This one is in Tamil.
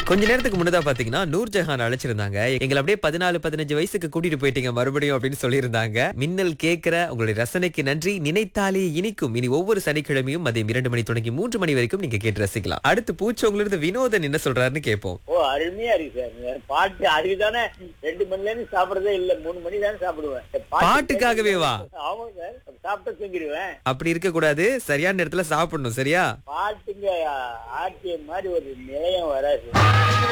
கொஞ்ச நேரத்துக்கு முன்னதா பாத்தீங்கன்னா நூர்ஜஹான் அழைச்சிருந்தாங்க எங்களை அப்படியே பதினாலு பதினஞ்சு வயசுக்கு கூட்டிட்டு போயிட்டீங்க மறுபடியும் அப்படின்னு சொல்லியிருந்தாங்க மின்னல் கேட்கிற உங்களுடைய ரசனைக்கு நன்றி நினைத்தாலே இனிக்கும் இனி ஒவ்வொரு சனிக்கிழமையும் மதியம் இரண்டு மணி தொடங்கி மூன்று மணி வரைக்கும் நீங்க கேட்டு ரசிக்கலாம் அடுத்து பூச்சவங்கள இருந்து வினோதன் என்ன சொல்றாருன்னு கேட்போம் ஓ அருமையா இருக்கு சார் பாட்டு அதுக்கு தானே ரெண்டு மணில இருந்து சாப்பிடறதே இல்ல மூணு மணி தானே சாப்பிடுவேன் இந்த பாட்டு பாட்டுக்காகவே வா? ஆமா சார் சாப்பிட்டா தூங்கிடுவேன் அப்படி இருக்க கூடாது சரியான நேரத்துல சாப்பிடணும் சரியா பாட்டுங்க ஆர்டிஎம் மாதிரி ஒரு நிலையம் வராது